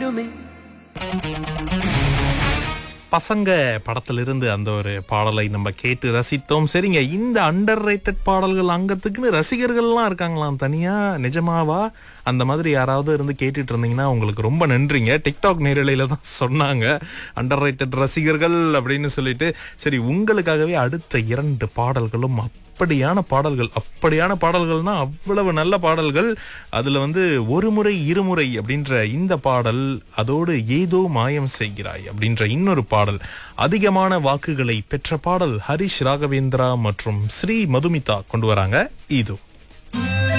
வருமே பசங்க படத்திலிருந்து அந்த ஒரு பாடலை நம்ம கேட்டு ரசித்தோம் சரிங்க இந்த அண்டர் ரேட்டட் பாடல்கள் அங்கத்துக்குன்னு ரசிகர்கள்லாம் இருக்காங்களாம் தனியா நிஜமாவா அந்த மாதிரி யாராவது இருந்து கேட்டுட்டு இருந்தீங்கன்னா உங்களுக்கு ரொம்ப நன்றிங்க டிக்டாக் நேரலையில தான் சொன்னாங்க அண்டர் ரேட்டட் ரசிகர்கள் அப்படின்னு சொல்லிட்டு சரி உங்களுக்காகவே அடுத்த இரண்டு பாடல்களும் அப்படியான பாடல்கள் அப்படியான பாடல்கள்னா அவ்வளவு நல்ல பாடல்கள் அதுல வந்து ஒரு முறை இருமுறை அப்படின்ற இந்த பாடல் அதோடு ஏதோ மாயம் செய்கிறாய் அப்படின்ற இன்னொரு பாடல் அதிகமான வாக்குகளை பெற்ற பாடல் ஹரிஷ் ராகவேந்திரா மற்றும் ஸ்ரீ மதுமிதா கொண்டு வராங்க இது